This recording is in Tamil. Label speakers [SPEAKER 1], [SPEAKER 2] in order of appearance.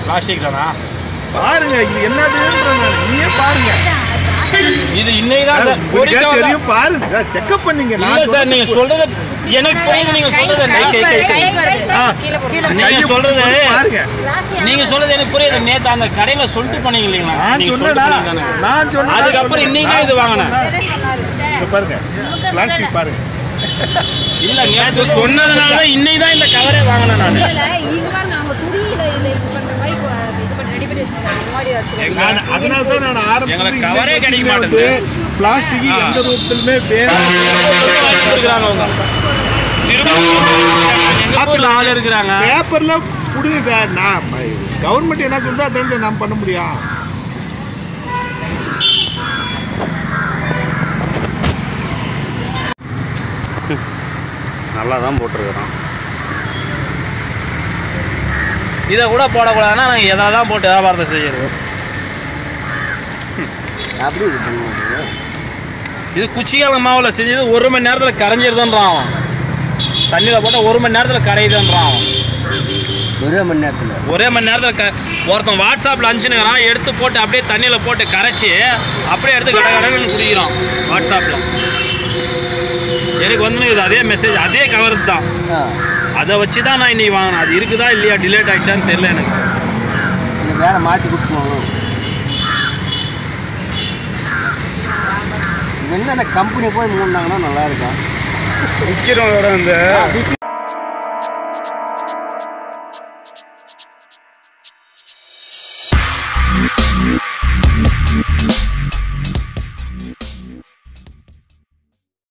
[SPEAKER 1] பிளாஸ்டிக் தானா
[SPEAKER 2] பாருங்க இது என்னதுன்ற நான் நீயே பாருங்க
[SPEAKER 1] இது இன்னைக்கு தான் சார்
[SPEAKER 2] உங்களுக்கே
[SPEAKER 1] பொறிக்க வந்தா-
[SPEAKER 2] தெரியும் பாருங்க சார் செக்அப் பண்ணீங்க
[SPEAKER 1] இல்ல
[SPEAKER 2] நான்
[SPEAKER 1] சார் நீங்க சொல்றது எனக்கு புரியுது நீங்க சொல்றது
[SPEAKER 3] கை,
[SPEAKER 1] கை, கை, கை, கை.
[SPEAKER 2] ஆ,
[SPEAKER 1] நீங்க
[SPEAKER 2] கையை
[SPEAKER 1] சொல்றது
[SPEAKER 2] பிடிச்சு பாருங்க
[SPEAKER 1] நீங்க சொல்றது எனக்கு புரியுது நேத்து அந்த கடையில சொல்லிட்டு பண்ணீங்க இல்லைங்களா
[SPEAKER 2] நான்
[SPEAKER 1] நீங்க
[SPEAKER 2] சொன்னடா
[SPEAKER 1] சொல்லிட்டு பண்ணீங்க தானே.
[SPEAKER 2] நான் சொன்னேன்
[SPEAKER 1] அதுக்கப்புறம் இன்னைக்கு தான் இது வாங்கினேன்
[SPEAKER 2] இங்க பாருங்க பிளாஸ்டிக் பாருங்க
[SPEAKER 1] இல்ல நேத்து சொன்னதுனால இன்னைக்கு தான் இந்த கவரே வாங்கினேன் நான்
[SPEAKER 2] நான் அதனால தான் நான் ஆரம்பத்துல
[SPEAKER 1] எங்களுக்கு cover-ஏ கிடைக்க
[SPEAKER 2] வந்து
[SPEAKER 1] மாட்டேங்குது.
[SPEAKER 2] பிளாஸ்டிக்
[SPEAKER 1] ஆ.
[SPEAKER 2] எந்த ரூபத்திலுமே வேணும்
[SPEAKER 1] இருக்கிறாங்க அவங்க எங்க ஊர்ல ஆள் இருக்கிறாங்க
[SPEAKER 2] பேப்பர்ல கொடுங்க சார் நான் கவர்மெண்ட் என்ன சொல்றா அதான் சார் நான் பண்ண முடியும்
[SPEAKER 1] நல்லா தான் போட்டிருக்கிறோம் இதை கூட போடக்கூடாதுன்னா நாங்கள் எதை தான் போட்டு வியாபாரத்தை செய்யறது
[SPEAKER 4] அப்படி இது பண்ணுவோம்
[SPEAKER 1] இது குச்சிக்கால மாவில் செஞ்சது ஒரு மணி நேரத்தில் கரைஞ்சிருதுன்றான் அவன் தண்ணியில் போட்டால் ஒரு மணி நேரத்தில் கரையுதுன்றான் அவன்
[SPEAKER 4] ஒரே மணி நேரத்தில்
[SPEAKER 1] ஒரே மணி நேரத்தில் க ஒருத்தன் வாட்ஸ்அப்பில் அனுப்பிச்சுனுக்கிறான் எடுத்து போட்டு அப்படியே தண்ணியில் போட்டு கரைச்சி அப்படியே எடுத்து கடை கடைன்னு குடிக்கிறான் வாட்ஸ்அப்பில் எனக்கு வந்து இது அதே மெசேஜ் அதே கவர் தான்
[SPEAKER 4] ஆ
[SPEAKER 1] அதை வச்சு தான் நான் இன்னைக்கு வாங்கினேன் அது இருக்குதா இல்லையா டிலேட் ஆகிடுச்சான்னு தெரியல எனக்கு
[SPEAKER 4] இந்த வேலை மாற்றி கொடுத்துருவாங்க என்ன அந்த கம்பெனி போய் மூடினாங்கன்னா நல்லா இருக்கும்
[SPEAKER 2] விற்கிறவங்களோட அந்த
[SPEAKER 4] ஆ, விக்கி-